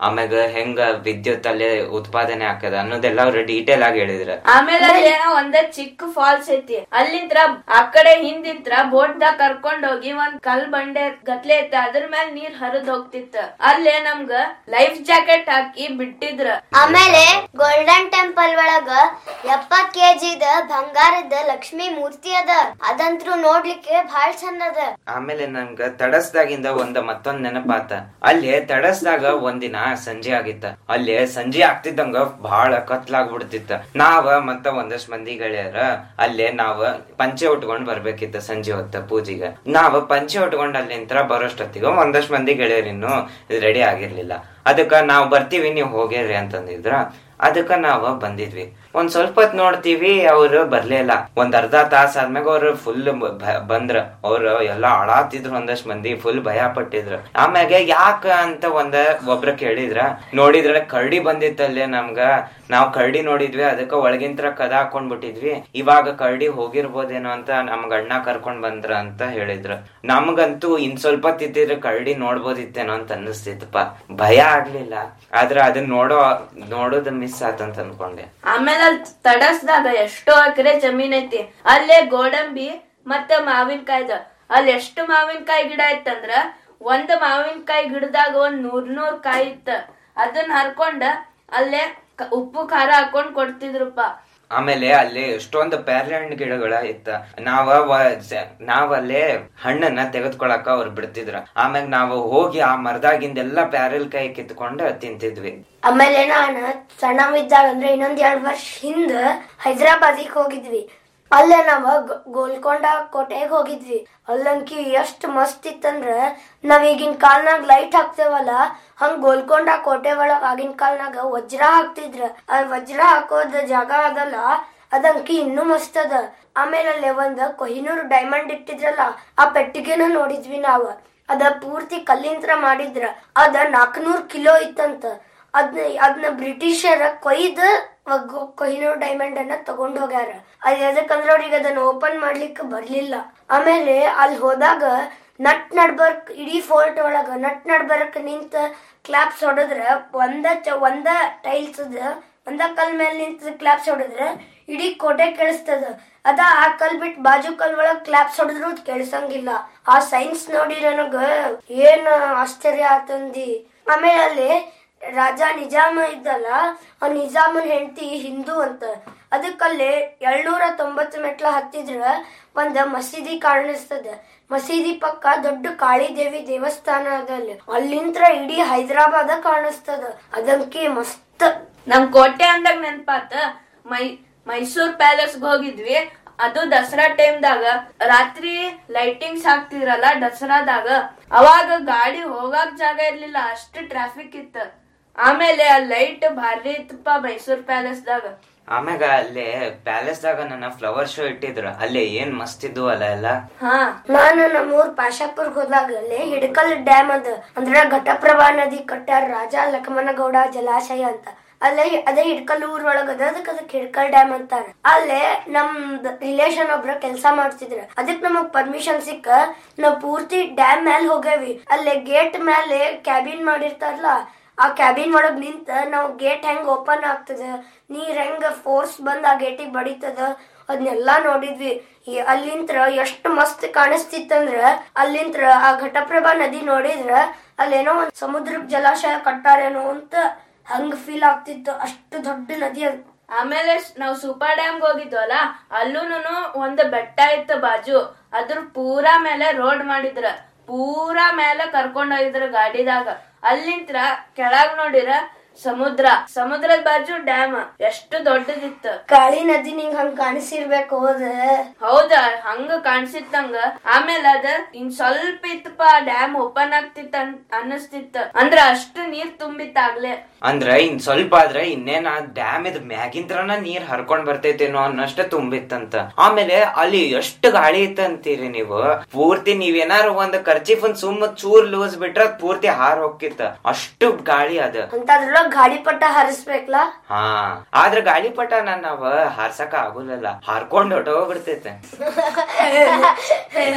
ಆಮ್ಯಾಗ ಹೆಂಗ ವಿದ್ಯುತ್ ಅಲ್ಲೇ ಉತ್ಪಾದನೆ ಆಕದ ಅನ್ನೋದೆಲ್ಲ ಅವ್ರು ಡೀಟೇಲ್ ಆಗಿ ಹೇಳಿದ್ರ ಆಮೇಲೆ ಅಲ್ಲಿ ಏನೋ ಒಂದ ಚಿಕ್ಕ ಫಾಲ್ಸ್ ಐತಿ ಅಲ್ಲಿಂತ್ರ ಆ ಕಡೆ ಹಿಂದಿಂತ್ರ ಬೋಟ್ ದಾಗ ಕರ್ಕೊಂಡ್ ಹೋಗಿ ಒಂದ್ ಕಲ್ ಬಂಡೆ ಗತ್ಲೆ ಐತಿ ಅದ್ರ ಮೇಲೆ ನೀರ್ ಹರಿದ್ ಹೋಗ್ತಿತ್ತ ಅಲ್ಲೇ ನಮ್ಗ ಲೈಫ್ ಜಾಕೆಟ್ ಹಾಕಿ ಬಿಟ್ಟಿದ್ರ ಆಮೇಲೆ ಗೋಲ್ಡನ್ ಟೆಂಪಲ್ ಒಳಗ ಎಪ್ಪತ್ ಕೆಜಿದ ಬಂಗಾರದ ಲಕ್ಷ್ಮಿ ಮೂರ್ತಿ ಅದ ಅದಂತ್ರು ನೋಡ್ಲಿಕ್ಕೆ ಬಹಳ ಚಂದ ಅದ ಆಮೇಲೆ ನಮ್ಗ ತಡಸ್ದಾಗಿಂದ ಒಂದ್ ಮತ್ತೊಂದ್ ನೆನಪಾತ ಅಲ್ಲಿ ತಡಸ್ದಾಗ ಒಂದಿನ ಸಂಜೆ ಆಗಿತ್ತ ಅಲ್ಲಿ ಸಂಜೆ ಆಗ್ತಿದ್ದಂಗ ಬಹಳ ಕತ್ಲಾಗ್ಬಿಡ್ತಿತ್ತ ನಾವ ಮತ್ತ ಒಂದಷ್ಟ್ ಮಂದಿ ಗೆಳೆಯರ ಅಲ್ಲೇ ನಾವ್ ಪಂಚೆ ಉಟ್ಕೊಂಡ್ ಬರ್ಬೇಕಿತ್ತ ಸಂಜೆ ಹೊತ್ತ ಪೂಜೆಗೆ ನಾವ್ ಪಂಚೆ ಉಟ್ಕೊಂಡ್ ಅಲ್ಲಿಂತ್ರ ಬರೋಷ್ಟೊತ್ತಿಗೆ ಒಂದಷ್ಟ್ ಮಂದಿ ಗೆಳೆಯರಿನ್ನು ರೆಡಿ ಆಗಿರ್ಲಿಲ್ಲ ಅದಕ್ಕ ನಾವ್ ಬರ್ತೀವಿ ನೀವ್ ಹೋಗಿರ್ರಿ ಅಂತಂದಿದ್ರ ಅದಕ್ಕ ನಾವ ಬಂದಿದ್ವಿ ಒಂದ್ ಸ್ವಲ್ಪ ಹೊತ್ ನೋಡ್ತೀವಿ ಅವ್ರು ಬರ್ಲೇ ಇಲ್ಲ ಒಂದ್ ಅರ್ಧ ತಾಸ ಆದ್ಮ್ಯಾಗ ಅವ್ರು ಫುಲ್ ಬಂದ್ರ ಅವ್ರು ಎಲ್ಲಾ ಅಳಾತಿದ್ರು ಒಂದಷ್ಟ್ ಮಂದಿ ಫುಲ್ ಭಯ ಪಟ್ಟಿದ್ರು ಆಮ್ಯಾಗ ಯಾಕ ಅಂತ ಒಂದ ಒಬ್ರ ಕೇಳಿದ್ರ ನೋಡಿದ್ರ ಕರಡಿ ಬಂದಿತ್ತಲ್ಲೇ ನಮ್ಗ ನಾವ್ ಕರಡಿ ನೋಡಿದ್ವಿ ಅದಕ್ಕ ಒಳಗಿಂತ್ರ ಕದ ಹಾಕೊಂಡ್ ಬಿಟ್ಟಿದ್ವಿ ಇವಾಗ ಕರಡಿ ಹೋಗಿರ್ಬೋದೇನೋ ಅಂತ ನಮ್ಗ ಅಣ್ಣ ಕರ್ಕೊಂಡ್ ಬಂದ್ರ ಅಂತ ಹೇಳಿದ್ರು ನಮ್ಗಂತೂ ಇನ್ ಸ್ವಲ್ಪ ತಿದ್ದಿದ್ರೆ ಕರಡಿ ನೋಡ್ಬೋದಿತ್ತೇನೋ ಅಂತ ಅನ್ನಿಸ್ತಿತ್ತಪ್ಪ ಭಯ ಆಗ್ಲಿಲ್ಲ ಆದ್ರ ಅದನ್ನ ನೋಡೋ ನೋಡೋದ್ ಮಿಸ್ ಆತಂತ ಅನ್ಕೊಂಡೆ ಆಮೇಲೆ ಅಲ್ಲಿ ತಡಸ್ದಾಗ ಎಷ್ಟೋ ಎಕರೆ ಜಮೀನ್ ಐತಿ ಅಲ್ಲೇ ಗೋಡಂಬಿ ಮತ್ತೆ ಮಾವಿನಕಾಯ್ದ ಅಲ್ಲಿ ಎಷ್ಟು ಮಾವಿನಕಾಯಿ ಗಿಡ ಇತ್ತಂದ್ರ ಒಂದ್ ಮಾವಿನಕಾಯಿ ಗಿಡದಾಗ ಒಂದ್ ನೂರ್ ನೂರ್ ಕಾಯಿ ಇತ್ತ ಅದನ್ನ ಹರ್ಕೊಂಡ ಅಲ್ಲೇ ಕ- ಉಪ್ಪು ಖಾರ ಹಾಕೊಂಡ್ ಕೊಡ್ತಿದ್ರಪ್ಪ ಆಮೇಲೆ ಅಲ್ಲಿ ಎಷ್ಟೊಂದು ಪೇರ್ಲೆ ಹಣ್ಣು ಗಿಡಗಳ ಇತ್ತ ನಾವ ವ- ಸ- ನಾವಲ್ಲೇ ಹಣ್ಣನ್ನ ತೆಗೆದ್ಕೊಳಕ ಅವ್ರು ಬಿಡ್ತಿದ್ರ ಆಮ್ಯಾಗ ನಾವು ಹೋಗಿ ಆ ಮರದಾಗಿಂದೆಲ್ಲ ಪ್ಯಾರಲ್ ಕಾಯಿ ಕಿತ್ಕೊಂಡು ತಿಂತಿದ್ವಿ ಆಮೇಲೆ ನಾನು ಸಣ್ಣವಿದ್ದಾಗ ಅಂದ್ರೆ ಇನ್ನೊಂದ್ ಎರಡ್ ವರ್ಷ ಹಿಂದ ಹೈದರಾಬಾದಿಗೆ ಹೋಗಿದ್ವಿ ಅಲ್ಲೇ ನಾವ ಗ- ಗೋಲ್ಕೊಂಡ ಕೋಟೆಗೆ ಹೋಗಿದ್ವಿ ಅಲ್ಲಂಕಿ ಎಷ್ಟ್ ಮಸ್ತ್ ಇತ್ತಂದ್ರ ನಾವ್ ಈಗಿನ ಕಾಲ್ನಾಗ ಲೈಟ್ ಹಾಕ್ತೇವಲ್ಲ ಹಂಗ್ ಗೋಲ್ಕೊಂಡ ಕೋಟೆ ಒಳಗ ಆಗಿನ ಕಾಲ್ನಾಗ ವಜ್ರ ಹಾಕ್ತಿದ್ರ ಆ ವಜ್ರ ಹಾಕೋದ್ ಜಾಗ ಅದಲ್ಲ ಅದಂಕಿ ಇನ್ನೂ ಮಸ್ತ್ ಅದ ಆಮೇಲೆ ಅಲ್ಲೇ ಒಂದ್ ಕೊಹಿನೂರ್ ಡೈಮಂಡ್ ಇಟ್ಟಿದ್ರಲ್ಲ ಆ ಪೆಟ್ಟಿಗೆನ ನೋಡಿದ್ವಿ ನಾವ್ ಅದ ಪೂರ್ತಿ ಕಲ್ಲಿಂತ್ರ ಮಾಡಿದ್ರ ಅದ ನಾಲ್ಕನೂರ್ ಕಿಲೋ ಇತ್ತಂತ ಅದ್ನ ಅದನ್ನ ಬ್ರಿಟಿಷರ ಕೊಯ್ದು ಒಗ್- ಕೊಹಿನೂರ್ ಡೈಮಂಡ್ ಅನ್ನ ತಗೊಂಡ್ ಹೋಗ್ಯಾರ ಅದ್ ಎದಕ್ಕಂದ್ರ ಅವ್ರಿಗೆ ಅದನ್ನ ಓಪನ್ ಮಾಡ್ಲಿಕ್ಕೆ ಬರ್ಲಿಲ್ಲ ಆಮೇಲೆ ಅಲ್ಲಿ ಹೋದಾಗ ನಟ್ ನಡ್ಬರ್ಕ್ ಇಡೀ ಫೋರ್ಟ್ ಒಳಗ ನಟ್ ನಡ್ಬರ್ಕ್ ನಿಂತ ಕ್ಲಾಪ್ಸ್ ಹೊಡೆದ್ರ ಒಂದ ಚ- ಒಂದ ಟೈಲ್ಸ್ ಒಂದ ಕಲ್ ಮೇಲೆ ನಿಂತ ಕ್ಲಾಪ್ಸ್ ಹೊಡೆದ್ರ ಇಡೀ ಕೋಟೆ ಕೇಳಿಸ್ತದ ಅದ ಆ ಕಲ್ ಬಿಟ್ ಬಾಜು ಕಲ್ ಒಳಗ್ ಕ್ಲಾಪ್ಸ್ ಹೊಡೆದ್ರು ಕೇಳಿಸಂಗಿಲ್ಲ ಆ ಸೈನ್ಸ್ ನೋಡಿ ನನಗ ಏನ್ ಆಶ್ಚರ್ಯ ಆತಂದಿ ಆಮೇಲೆ ಅಲ್ಲಿ ರಾಜ ನಿಜಾಮ ಇದ್ದಲ್ಲ ಆ ನಿಜಾಮನ್ ಹೆಂಡತಿ ಹಿಂದೂ ಅಂತ ಅದಕ್ಕಲ್ಲಿ ಏಳ್ನೂರ ತೊಂಬತ್ತು ಮೆಟ್ಲ ಹತ್ತಿದ್ರ ಒಂದ್ ಮಸೀದಿ ಕಾಣಿಸ್ತದ ಮಸೀದಿ ಪಕ್ಕ ದೊಡ್ಡ ಕಾಳಿದೇವಿ ದೇವಸ್ಥಾನ ಅದ ಅಲ್ಲಿ ಅಲ್ಲಿಂತ್ರ ಇಡೀ ಹೈದರಾಬಾದ ಕಾಣಿಸ್ತದ ಅದಂಕಿ ಮಸ್ತ್ ನಮ್ ಕೋಟೆ ಅಂದಾಗ ನೆನ್ಪಾತ ಮೈ ಮೈಸೂರ್ ಪ್ಯಾಲೇಸ್ ಹೋಗಿದ್ವಿ ಅದು ದಸರಾ ಟೈಮ್ದಾಗ ರಾತ್ರಿ ಲೈಟಿಂಗ್ಸ್ ಹಾಕ್ತಿದ್ರಲ್ಲ ದಸರಾದಾಗ ಅವಾಗ ಗಾಡಿ ಹೋಗಾಕ್ ಜಾಗ ಇರ್ಲಿಲ್ಲ ಅಷ್ಟು ಟ್ರಾಫಿಕ್ ಇತ್ತ ಆಮೇಲೆ ಆ ಲೈಟ್ ಭಾರಿ ಇತ್ತಪ್ಪ ಮೈಸೂರ್ ಪ್ಯಾಲೇಸ್ದಾಗ ಆಮ್ಯಾಗ ಅಲ್ಲೇ ಪ್ಯಾಲೇಸ್ದಾಗ ನನ್ನ ಫ್ಲವರ್ ಶೋ ಇಟ್ಟಿದ್ರು ಅಲ್ಲೇ ಏನ್ ಮಸ್ತ್ ಇದ್ವು ಅಲ್ಲ ಎಲ್ಲ ಹಾ ನಾನು ನಮ್ಮೂರ್ ಪಾಶಾಪುರ್ ಹೋದಾಗ ಅಲ್ಲಿ ಹಿಡಕಲ್ ಡ್ಯಾಮ್ ಅದ ಅಂದ್ರೆ ಘಟಪ್ರಭಾ ನದಿ ಕಟ್ಟಾರ ರಾಜ ಲಕ್ಷ್ಮಣಗೌಡ ಜಲಾಶಯ ಅಂತ ಅಲ್ಲೇ ಅದೇ ಹಿಡ್ಕಲ್ ಊರ್ ಒಳಗ ಅದ ಅದಕ್ಕೆ ಅದಕ್ಕೆ ಹಿಡ್ಕಲ್ ಡ್ಯಾಮ್ ಅಂತಾರ ಅಲ್ಲೇ ನಮ್ ರಿಲೇಷನ್ ಒಬ್ರ ಕೆಲ್ಸ ಮಾಡ್ತಿದ್ರ ಅದಕ್ ನಮಗ್ ಪರ್ಮಿಷನ್ ಸಿಕ್ಕ ನಾವ್ ಪೂರ್ತಿ ಡ್ಯಾಮ್ ಮ್ಯಾಲ್ ಹೋಗೇವಿ ಅಲ್ಲೇ ಗೇಟ್ ಮೇಲೆ ಕ್ಯಾಬಿನ್ ಮಾಡಿರ್ತಾರಲ್ಲ ಆ ಕ್ಯಾಬಿನ್ ಒಳಗ್ ನಿಂತ ನಾವ್ ಗೇಟ್ ಹೆಂಗ್ ಓಪನ್ ಆಗ್ತದ ನೀರ್ ಹೆಂಗ್ ಫೋರ್ಸ್ ಬಂದ್ ಆ ಗೇಟಿಗೆ ಬಡಿತದ ಅದನ್ನೆಲ್ಲಾ ನೋಡಿದ್ವಿ ಈ- ಅಲ್ಲಿಂತ್ರ ಎಷ್ಟ್ ಮಸ್ತ್ ಕಾಣಿಸ್ತಿತ್ತಂದ್ರ ಅಲ್ಲಿಂತ್ರ ಆ ಘಟಪ್ರಭಾ ನದಿ ನೋಡಿದ್ರ ಅಲ್ಲೇನೋ ಒಂದ್ ಸಮುದ್ರಕ್ ಜಲಾಶಯ ಕಟ್ಟಾರೇನೋ ಅಂತ ಹಂಗ್ ಫೀಲ್ ಆಗ್ತಿತ್ತು ಅಷ್ಟು ದೊಡ್ಡ ನದಿ ಅದು ಆಮೇಲೆ ಸ್- ನಾವ್ ಸೂಪರ್ ಡ್ಯಾಮ್ ಹೋಗಿದ್ವಲ್ಲ ಅಲ್ಲೂನು ಒಂದು ಬೆಟ್ಟ ಇತ್ತು ಬಾಜು ಅದ್ರ ಪೂರಾ ಮೇಲೆ ರೋಡ್ ಮಾಡಿದ್ರ ಪೂರಾ ಮೇಲೆ ಕರ್ಕೊಂಡ್ ಹೋಗಿದ್ರ ಗಾಡಿದಾಗ ಅಲ್ಲಿಂತ್ರ ಕೆಳಗ್ ನೋಡಿರ ಸಮುದ್ರ ಸಮುದ್ರದ ಬಾಜು ಡ್ಯಾಮ್ ಎಷ್ಟು ದೊಡ್ಡದಿತ್ತು ಕಾಳಿ ನದಿ ನಿಂಗ್ ಹಂಗ್ ಕಾಣಿಸಿರ್ಬೇಕು ಹೋದ ಹೌದಾ ಹಂಗ ಕಾಣಿಸಿತ್ತಂಗ ಆಮೇಲೆ ಅದ ಇನ್ ಸ್ವಲ್ಪ ಇತ್ತಪ್ಪ ಡ್ಯಾಮ್ ಓಪನ್ ಆಗ್ತಿತ್ತ ಅನ್ನಿಸ್ತಿತ್ತ ಅಂದ್ರ ಅಷ್ಟು ನೀರ್ ತುಂಬಿತ್ತಾಗ್ಲೇ ಅಂದ್ರ ಇನ್ ಸ್ವಲ್ಪ ಆದ್ರೆ ಇನ್ನೇನ್ ಆ ಡ್ಯಾಮ್ ಇದ್ ಮ್ಯಾಗಿಂತ್ರನ ನೀರ್ ಹರ್ಕೊಂಡ್ ಬರ್ತೈತೇನೋ ಅನ್ನಷ್ಟ ತುಂಬಿತ್ತಂತ ಆಮೇಲೆ ಅಲ್ಲಿ ಎಷ್ಟು ಗಾಳಿ ಇತ್ತಂತೀರಿ ನೀವು ಪೂರ್ತಿ ನೀವೇನಾರು ಒಂದ್ ಖರ್ಚಿಫ್ ಒಂದ್ ಸುಮ್ಮ ಚೂರ್ ಲೂಸ್ ಬಿಟ್ರ ಅದ್ ಪೂರ್ತಿ ಹಾರ್ ಹೋಗ್ತಿತ್ತ ಅಷ್ಟು ಗಾಳಿ ಅದ ಅಂತದ್ರೊಳಗ್ ಗಾಡಿ ಪಟ್ಟ ಹರಿಸ್ಬೇಕಲ್ಲ ಹಾ ಆದ್ರ ಗಾಳಿಪಟ ನಾನ್ ನಾವ್ ಹಾರ್ಸಕ ಆಗುಲ್ಲಲ್ಲ ಹಾರ್ಕೊಂಡ್ ಹೊಟ್ಟೋಗ್ಬಿಡ್ತೈತೆ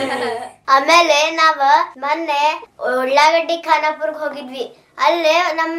ಆಮೇಲೆ ನಾವ ಮೊನ್ನೆ ಉಳ್ಳಾಗಡ್ಡಿ ಖಾನಾಪುರ್ಗ್ ಹೋಗಿದ್ವಿ ಅಲ್ಲೇ ನಮ್